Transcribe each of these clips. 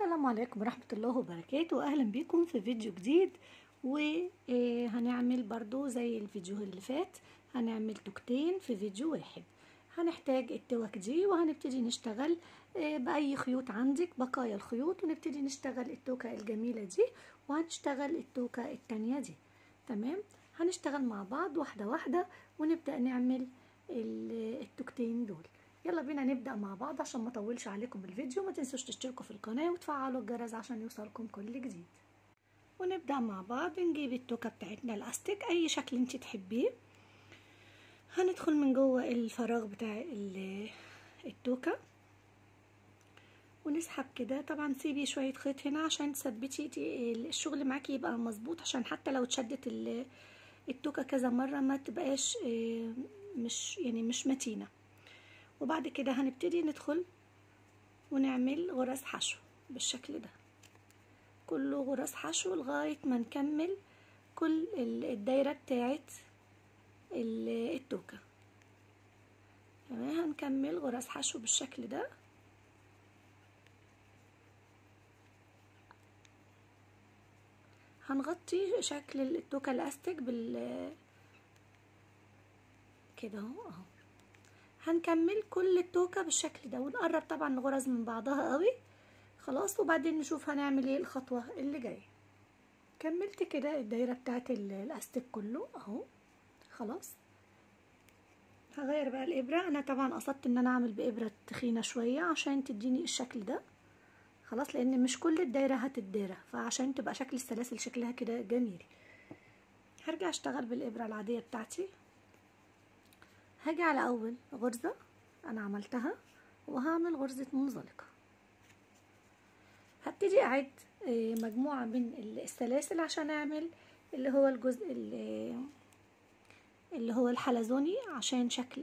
السلام عليكم ورحمة الله وبركاته أهلا بكم في فيديو جديد وهنعمل برضو زي الفيديو اللي فات هنعمل توكتين في فيديو واحد هنحتاج التوك دي وهنبتدي نشتغل بأي خيوط عندك بقايا الخيوط ونبتدي نشتغل التوكة الجميلة دي وهنشتغل التوكة التانية دي تمام هنشتغل مع بعض واحدة واحدة ونبدأ نعمل التوكتين دول يلا بينا نبدأ مع بعض عشان ما اطولش عليكم الفيديو ما تنسوش تشتركوا في القناة وتفعلوا الجرس عشان يوصلكم كل جديد ونبدأ مع بعض نجيب التوكة بتاعتنا الاستيك اي شكل انت تحبيه هندخل من جوه الفراغ بتاع التوكة ونسحب كده طبعا سيبي شوية خيط هنا عشان تثبتي الشغل معاكي يبقى مظبوط عشان حتى لو اتشدت التوكة كذا مرة ما تبقاش مش يعني مش متينه وبعد كده هنبتدي ندخل ونعمل غرز حشو بالشكل ده كله غرز حشو لغاية ما نكمل كل الدايرة بتاعت التوكة تمام هنكمل غرز حشو بالشكل ده هنغطي شكل التوكة الاستيك بال كده اهو اهو هنكمل كل التوكه بالشكل ده ونقرب طبعا الغرز من بعضها قوي خلاص وبعدين نشوف هنعمل ايه الخطوه اللي جايه كملت كده الدايره بتاعت الاستيك كله اهو خلاص هغير بقى الابره انا طبعا قصدت ان انا اعمل بابره تخينه شويه عشان تديني الشكل ده خلاص لان مش كل الدايره هتتدارى فعشان تبقى شكل السلاسل شكلها كده جميل هرجع اشتغل بالابره العاديه بتاعتي هاجي على اول غرزة انا عملتها وهعمل غرزة منزلقة هبتدي اعد مجموعة من السلاسل عشان اعمل اللي هو الجزء اللي, اللي هو الحلزوني عشان شكل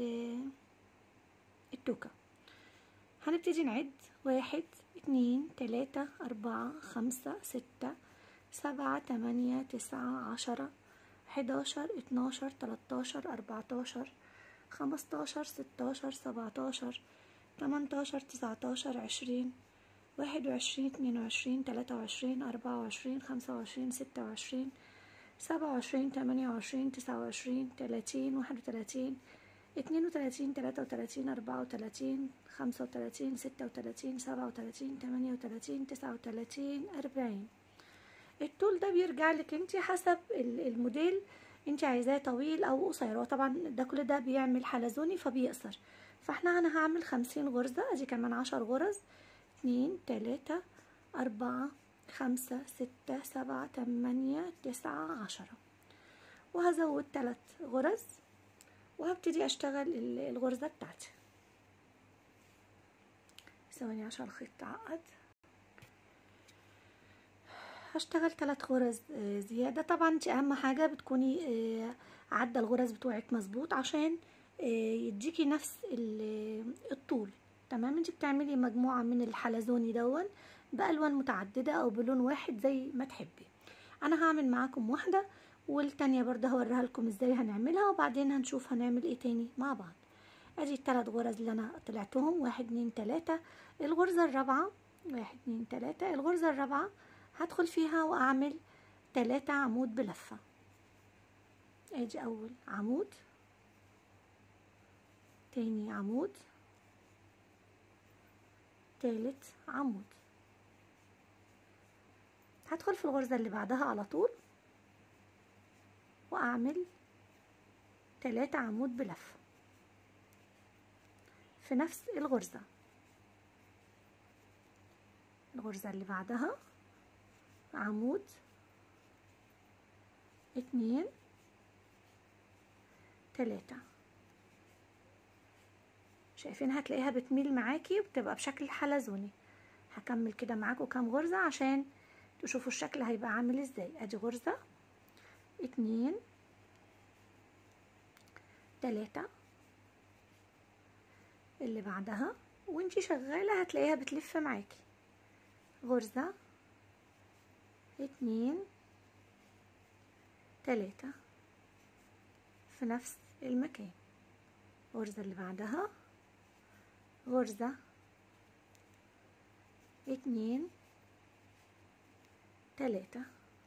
التوكة هنبتدي نعد واحد اتنين تلاتة اربعة خمسة ستة سبعة تمانية تسعة عشرة حداشر اتناشر تلاتاشر اربعتاشر خمستاشر ستاشر سبعتاشر تمنتاشر تسعتاشر عشرين واحد وعشرين اتنين وعشرين تلاتة وعشرين أربعة وعشرين خمسة وعشرين ستة وعشرين سبعة وعشرين تمانية وعشرين تسعة وعشرين تلاتين واحد وتلاتين اتنين وتلاتين تلاتة وتلاتين أربعة وتلاتين خمسة وتلاتين ستة وتلاتين سبعة وتلاتين تمانية وتلاتين تسعة وتلاتين أربعين الطول ده بيرجع لك انت حسب الموديل انت عايزاه طويل او قصير وطبعا ده كل ده بيعمل حلزوني فبيقصر فاحنا انا هعمل خمسين غرزة ادي كمان عشر غرز اتنين تلاتة اربعة خمسة ستة سبعة تمانية تسعة عشرة وهزود تلات غرز وهبتدي اشتغل الغرزة بتاعتي ثواني عشان الخيط تعقد هشتغل ثلاث غرز زياده طبعا انت اهم حاجه بتكوني عدى الغرز بتوعك مظبوط عشان يديكي نفس الطول تمام انت بتعملي مجموعه من الحلزوني دون بالوان متعدده او بلون واحد زي ما تحبي انا هعمل معاكم واحده والتانية برضه هوريها لكم ازاي هنعملها وبعدين هنشوف هنعمل ايه تاني مع بعض ادي الثلاث غرز اللي انا طلعتهم واحد اتنين تلاته الغرزه الرابعه واحد اتنين تلاته الغرزه الرابعه هدخل فيها واعمل تلاتة عمود بلفة ادي اول عمود تاني عمود تالت عمود هدخل في الغرزة اللي بعدها على طول واعمل تلاتة عمود بلفة في نفس الغرزة الغرزة اللي بعدها عمود اتنين تلاتة شايفين هتلاقيها بتميل معاكي وبتبقى بشكل حلزوني هكمل كده معاكم كام غرزة عشان تشوفوا الشكل هيبقى عامل ازاي ادي غرزة اتنين تلاتة اللي بعدها وانتي شغالة هتلاقيها بتلف معاكي غرزة اتنين تلاتة في نفس المكان الغرزة اللي بعدها غرزة اتنين تلاتة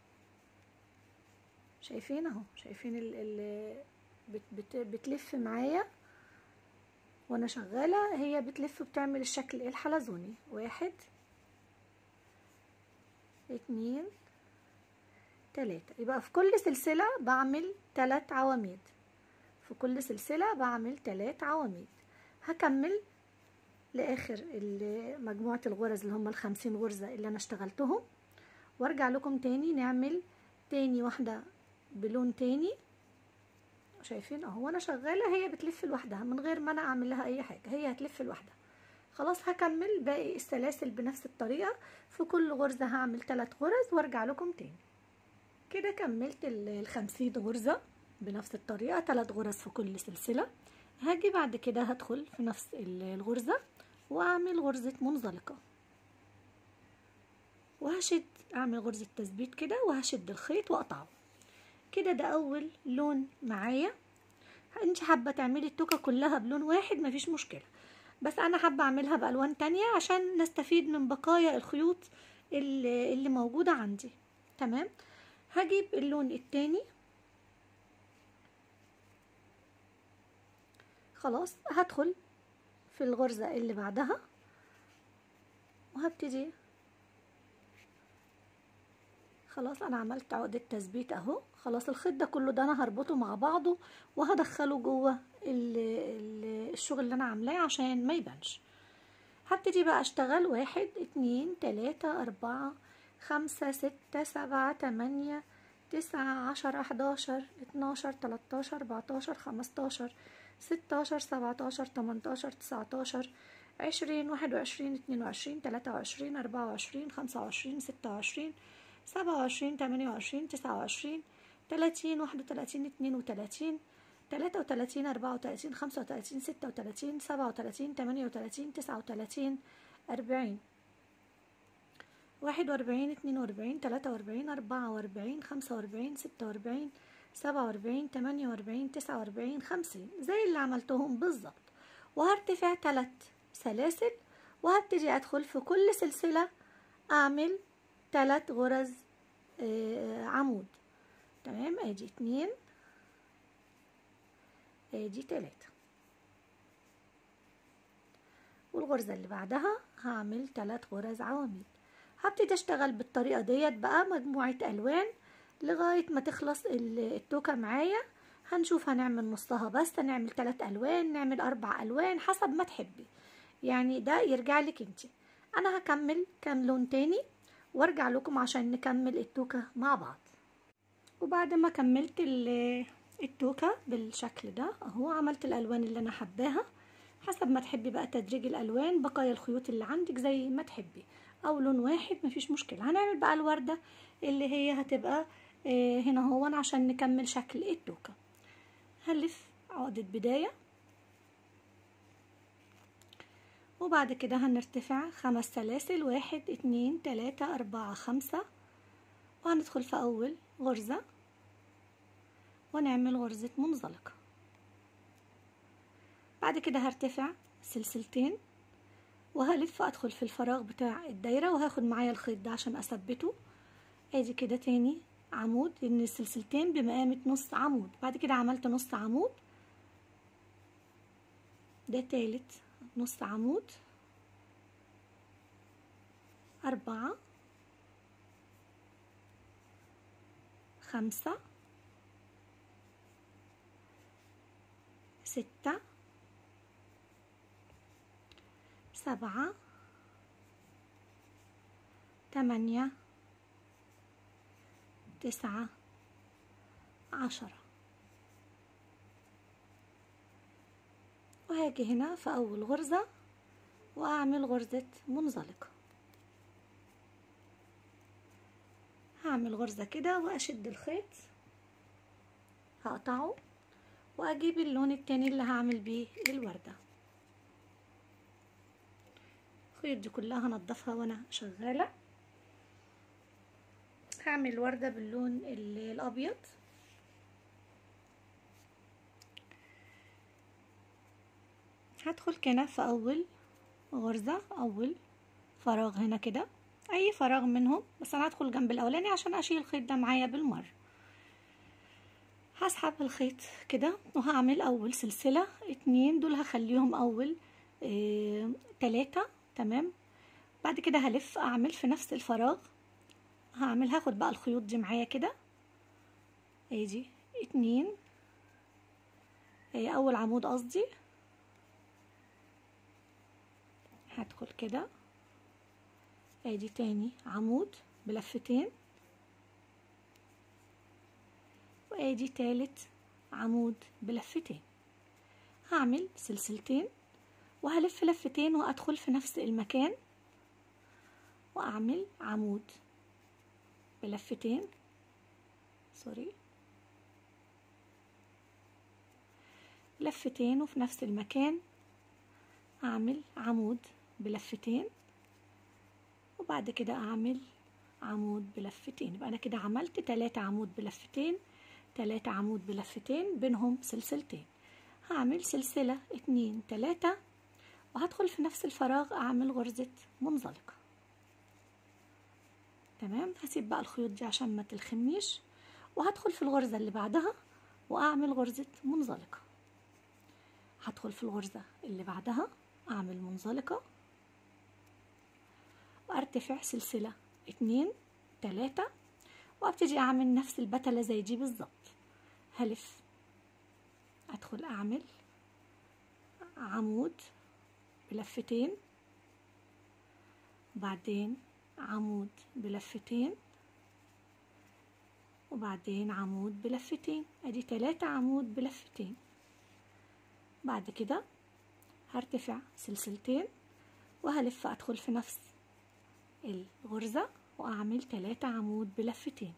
شايفين اهو شايفين ال ال بت بت بتلف معايا وانا شغالة هي بتلف وبتعمل الشكل الحلزوني واحد اتنين تلاتة يبقى في كل سلسلة بعمل تلات عواميد في كل سلسلة بعمل تلات عواميد هكمل لاخر مجموعة الغرز اللي هم الخمسين غرزة اللي انا اشتغلتهم وارجع لكم تاني نعمل تاني واحدة بلون تاني شايفين اهو وانا شغالة هي بتلف لوحدها من غير ما انا اعمل لها اي حاجة هي هتلف لوحدها خلاص هكمل باقي السلاسل بنفس الطريقة في كل غرزة هعمل ثلاث غرز وارجع لكم تاني كده كملت الخمسين غرزة بنفس الطريقة ثلاث غرز في كل سلسلة هاجي بعد كده هدخل في نفس الغرزة واعمل غرزة منزلقة وهشد اعمل غرزة تثبيت كده وهشد الخيط واقطعه كده ده اول لون معايا انت حابة تعملي التوكة كلها بلون واحد مفيش مشكلة بس انا حابة اعملها بالوان تانية عشان نستفيد من بقايا الخيوط اللي, اللي موجودة عندي تمام هجيب اللون التاني خلاص هدخل في الغرزة اللي بعدها وهبتدي خلاص انا عملت عقدة تثبيت اهو خلاص الخيط ده كله ده انا هربطه مع بعضه وهدخله جوه الشغل اللي انا عاملاه عشان ما يبانش هبتدي بقى اشتغل واحد اتنين تلاتة اربعة خمسة ستة سبعة تمانية تسعة عشرة حداشر اتناشر تلاتاشر اربعتاشر خمستاشر ستاشر سبعتاشر تمنتاشر تسعتاشر عشرين واحد وعشرين اتنين وعشرين تلاتة وعشرين اربعة وعشرين خمسة وعشرين ستة وعشرين سبعة وعشرين تمانية وعشرين تسعة وعشرين تلاتين واحد وتلاتين اتنين وتلاتين تلاتة وتلاتين أربعة وتلاتين خمسة وتلاتين ستة وتلاتين سبعة وتلاتين تمانية وتلاتين تسعة وتلاتين أربعين واحد وأربعين اتنين وأربعين تلاتة وأربعين أربعة وأربعين خمسة وأربعين ستة وأربعين سبعة وأربعين تمانية وأربعين تسعة وأربعين خمسين زي اللي عملتهم بالظبط وهرتفع تلات سلاسل وهبتدي أدخل في كل سلسلة أعمل تلات غرز آه عمود تمام ادي اتنين ادي تلاتة والغرزة اللي بعدها هعمل تلات غرز عواميد هبتدي اشتغل بالطريقة ديت بقى مجموعة الوان لغاية ما تخلص التوكة معايا هنشوف هنعمل نصها بس هنعمل تلات الوان نعمل اربع الوان حسب ما تحبي يعني ده يرجع لك انت انا هكمل كام لون تاني وارجع لكم عشان نكمل التوكة مع بعض وبعد ما كملت التوكة بالشكل ده اهو عملت الالوان اللي انا حباها حسب ما تحبي بقى تدريج الالوان بقايا الخيوط اللي عندك زي ما تحبي او لون واحد مفيش مشكلة هنعمل بقى الوردة اللي هي هتبقى هنا هو عشان نكمل شكل التوكة هنلف عقدة بداية وبعد كده هنرتفع خمس سلاسل واحد اتنين تلاتة اربعة خمسة وهندخل في اول غرزة ونعمل غرزة منزلقة بعد كده هرتفع سلسلتين وهلف ادخل في الفراغ بتاع الدايرة وهاخد معايا الخيط ده عشان اثبته ادي كده تاني عمود ان السلسلتين بمقامة نص عمود بعد كده عملت نص عمود ده تالت نص عمود أربعة خمسة ستة سبعة تمانية تسعة عشرة وهاجي هنا في أول غرزة وأعمل غرزة منزلقة هعمل غرزة كده وأشد الخيط هقطعه وأجيب اللون التاني اللي هعمل بيه الوردة الخيوط دي كلها هنضفها وأنا شغالة هعمل وردة باللون الأبيض هدخل كده في أول غرزة أول فراغ هنا كده اي فراغ منهم بس انا هدخل جنب الاولاني عشان اشيل الخيط ده معايا بالمره هسحب الخيط كده وهعمل اول سلسله اتنين دول هخليهم اول اه تلاتة تمام بعد كده هلف اعمل في نفس الفراغ هعمل هاخد بقى الخيوط دي معايا كده ادي اتنين اه اول عمود قصدي هدخل كده ادي تاني عمود بلفتين وادي تالت عمود بلفتين هعمل سلسلتين وهلف لفتين وادخل في نفس المكان واعمل عمود بلفتين سوري لفتين وفي نفس المكان اعمل عمود بلفتين وبعد كده اعمل عمود بلفتين يبقى انا كده عملت تلاتة عمود بلفتين تلاتة عمود بلفتين بينهم سلسلتين هعمل سلسلة اتنين تلاتة وهدخل في نفس الفراغ اعمل غرزة منزلقة تمام هسيب بقى الخيوط دي عشان ما تلخمنيش وهدخل في الغرزة اللي بعدها واعمل غرزة منزلقة هدخل في الغرزة اللي بعدها اعمل منزلقة وارتفع سلسلة اتنين تلاتة وابتدي اعمل نفس البتلة زي دي بالظبط هلف ادخل اعمل عمود بلفتين وبعدين عمود بلفتين وبعدين عمود بلفتين ادي تلاتة عمود بلفتين بعد كده هرتفع سلسلتين وهلف ادخل في نفس الغرزة واعمل تلاتة عمود بلفتين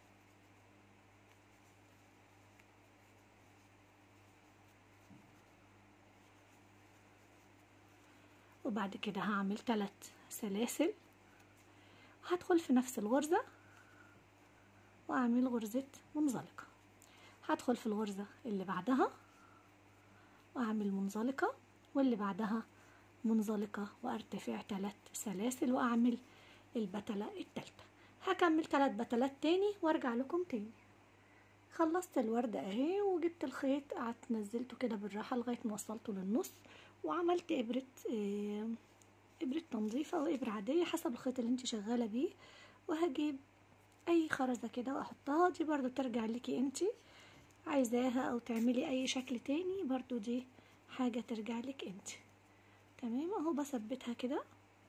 وبعد كده هعمل تلات سلاسل هدخل في نفس الغرزة واعمل غرزة منزلقة هدخل في الغرزة اللي بعدها واعمل منزلقة واللي بعدها منزلقة وارتفع تلات سلاسل واعمل البتلة التالتة هكمل تلات بتلات تاني وارجع لكم تاني خلصت الوردة اهي وجبت الخيط قعدت نزلته كده بالراحة لغاية ما وصلته للنص وعملت ابرة اه ابرة تنظيف او ابرة عادية حسب الخيط اللي انت شغالة بيه وهجيب اي خرزة كده واحطها دي برضو ترجع ليكي انت عايزاها او تعملي اي شكل تاني برضو دي حاجة ترجع لك انت تمام اهو بثبتها كده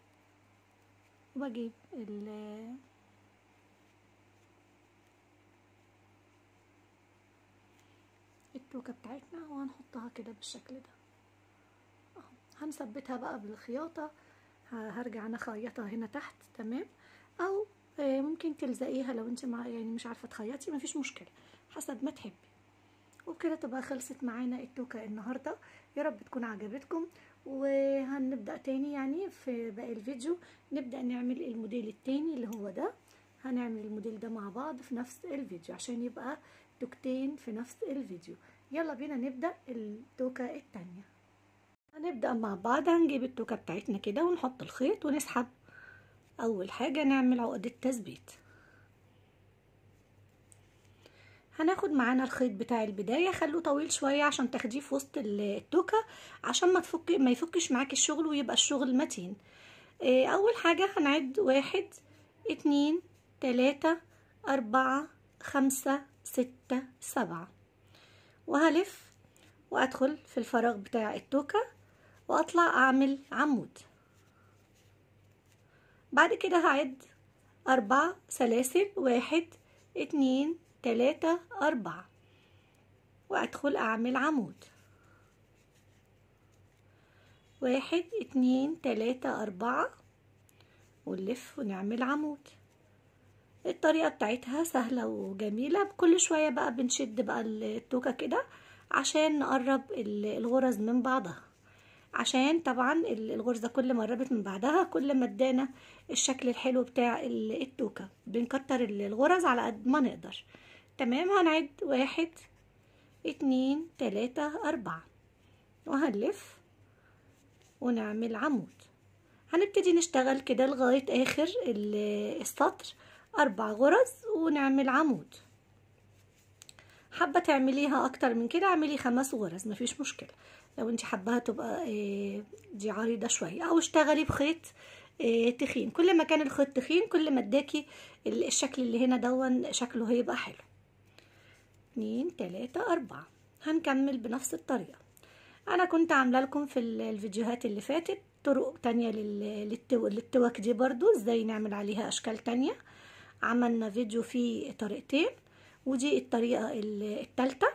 وبجيب ال التوكة بتاعتنا وهنحطها كده بالشكل ده اهو هنثبتها بقى بالخياطة هرجع انا خيطها هنا تحت تمام او ممكن تلزقيها لو انت مع يعني مش عارفة تخيطي مفيش مشكلة حسب ما تحبي وبكده تبقى خلصت معانا التوكة النهاردة يا رب تكون عجبتكم وهنبدأ تاني يعني في باقي الفيديو نبدأ نعمل الموديل التاني اللي هو ده هنعمل الموديل ده مع بعض في نفس الفيديو عشان يبقى توكتين في نفس الفيديو يلا بينا نبدأ التوكة التانية هنبدأ مع بعض هنجيب التوكة بتاعتنا كده ونحط الخيط ونسحب أول حاجة نعمل عقدة تثبيت هناخد معانا الخيط بتاع البداية خلوه طويل شوية عشان تاخديه في وسط التوكة عشان ما تفك ما يفكش معاك الشغل ويبقى الشغل متين اول حاجة هنعد واحد اتنين تلاتة اربعة خمسة ستة سبعة وهلف وادخل في الفراغ بتاع التوكة واطلع اعمل عمود بعد كده هعد اربع سلاسل واحد اتنين تلاتة أربعة وأدخل أعمل عمود واحد اتنين تلاتة أربعة ونلف ونعمل عمود الطريقة بتاعتها سهلة وجميلة كل شوية بقى بنشد بقى التوكة كده عشان نقرب الغرز من بعضها عشان طبعا الغرزة كل ما قربت من بعضها كل ما ادانا الشكل الحلو بتاع التوكة بنكتر الغرز على قد ما نقدر تمام هنعد واحد اتنين تلاتة أربعة وهنلف ونعمل عمود هنبتدي نشتغل كده لغاية اخر السطر اربع غرز ونعمل عمود حابة تعمليها اكتر من كده اعملي خمس غرز مفيش مشكلة لو انت حباها تبقى دي عريضة شوية او اشتغلي بخيط تخين كل ما كان الخيط تخين كل ما اداكي الشكل اللي هنا دون شكله هيبقى حلو اتنين تلاتة اربعة هنكمل بنفس الطريقة انا كنت عاملة لكم في الفيديوهات اللي فاتت طرق تانية للتو... للتوك دي برضو ازاي نعمل عليها اشكال تانية عملنا فيديو فيه طريقتين ودي الطريقة التالتة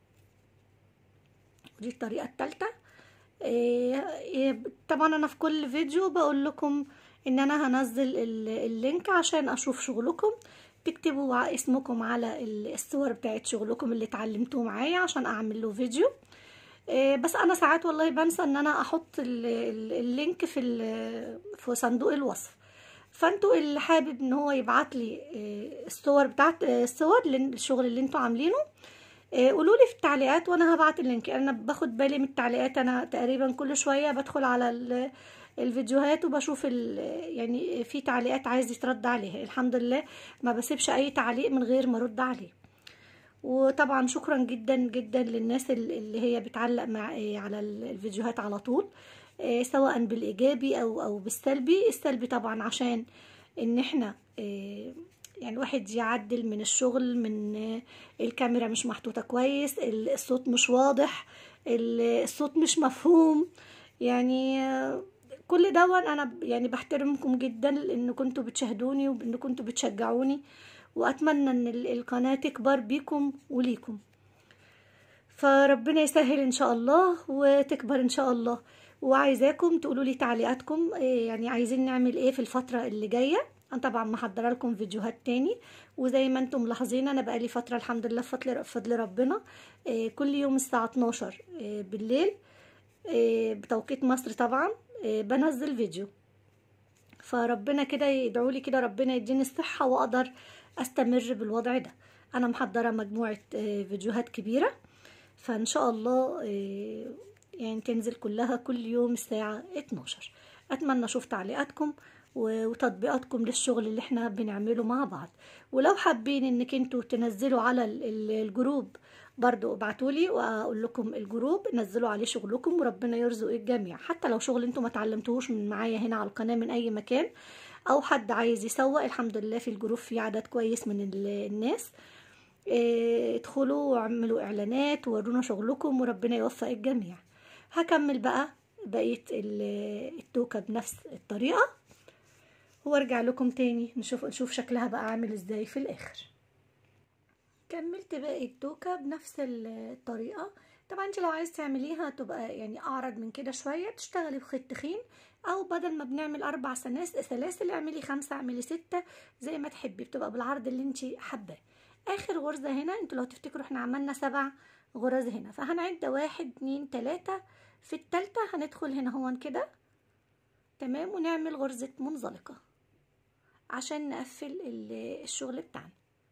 ودي الطريقة التالتة طبعا انا في كل فيديو بقول لكم ان انا هنزل اللينك عشان اشوف شغلكم تكتبوا اسمكم على الصور بتاعت شغلكم اللي اتعلمتوه معايا عشان اعمل له فيديو بس انا ساعات والله بنسى ان انا احط اللينك في في صندوق الوصف فانتوا اللي حابب ان هو يبعت لي الصور بتاعت الصور الشغل اللي انتوا عاملينه قولوا لي في التعليقات وانا هبعت اللينك انا باخد بالي من التعليقات انا تقريبا كل شويه بدخل على الفيديوهات وبشوف يعني في تعليقات عايز يترد عليها الحمد لله ما بسيبش اي تعليق من غير ما ارد عليه وطبعا شكرا جدا جدا للناس اللي هي بتعلق مع على الفيديوهات على طول سواء بالايجابي او او بالسلبي السلبي طبعا عشان ان احنا يعني الواحد يعدل من الشغل من الكاميرا مش محطوطه كويس الصوت مش واضح الصوت مش مفهوم يعني كل دون انا يعني بحترمكم جدا لان كنتوا بتشاهدوني وان كنتوا بتشجعوني واتمنى ان القناه تكبر بيكم وليكم فربنا يسهل ان شاء الله وتكبر ان شاء الله وعايزاكم تقولوا لي تعليقاتكم يعني عايزين نعمل ايه في الفتره اللي جايه انا طبعا محضره لكم فيديوهات تاني وزي ما انتم ملاحظين انا بقالي فتره الحمد لله بفضل فضل ربنا كل يوم الساعه 12 بالليل بتوقيت مصر طبعا بنزل فيديو فربنا كده يدعوا لي كده ربنا يديني الصحه واقدر استمر بالوضع ده انا محضره مجموعه فيديوهات كبيره فان شاء الله يعني تنزل كلها كل يوم الساعه 12 اتمنى اشوف تعليقاتكم وتطبيقاتكم للشغل اللي احنا بنعمله مع بعض ولو حابين انك انتوا تنزلوا على الجروب برضو ابعتولي واقول لكم الجروب نزلوا عليه شغلكم وربنا يرزق الجميع حتى لو شغل انتوا ما اتعلمتوهوش من معايا هنا على القناه من اي مكان او حد عايز يسوق الحمد لله في الجروب في عدد كويس من الناس ادخلوا واعملوا اعلانات وورونا شغلكم وربنا يوفق الجميع هكمل بقى بقيه التوكه بنفس الطريقه وارجع لكم تاني نشوف نشوف شكلها بقى عامل ازاي في الاخر كملت باقي التوكه بنفس الطريقه طبعا انت لو عايز تعمليها تبقى يعني اعرض من كده شويه تشتغلي بخيط تخين او بدل ما بنعمل اربع سلاسل اعملي خمسة اعملي ستة زي ما تحبي بتبقى بالعرض اللي انت حباه اخر غرزه هنا انتوا لو تفتكروا احنا عملنا سبع غرز هنا فهنعد واحد اتنين تلاتة في التالتة هندخل هنا هون كده تمام ونعمل غرزة منزلقة عشان نقفل الشغل بتاعنا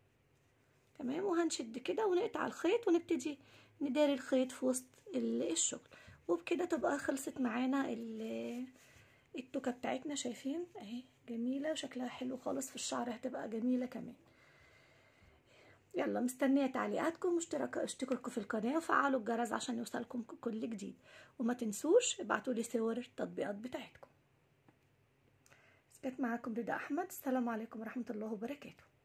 تمام وهنشد كده ونقطع الخيط ونبتدي نداري الخيط في وسط الشغل وبكده تبقى خلصت معانا التوكة بتاعتنا شايفين اهي جميلة وشكلها حلو خالص في الشعر هتبقى جميلة كمان يلا مستنية تعليقاتكم واشتراك اشتركوا في القناة وفعلوا الجرس عشان يوصلكم كل جديد وما تنسوش ابعتولي صور التطبيقات بتاعتكم كانت معاكم رضا احمد السلام عليكم ورحمة الله وبركاته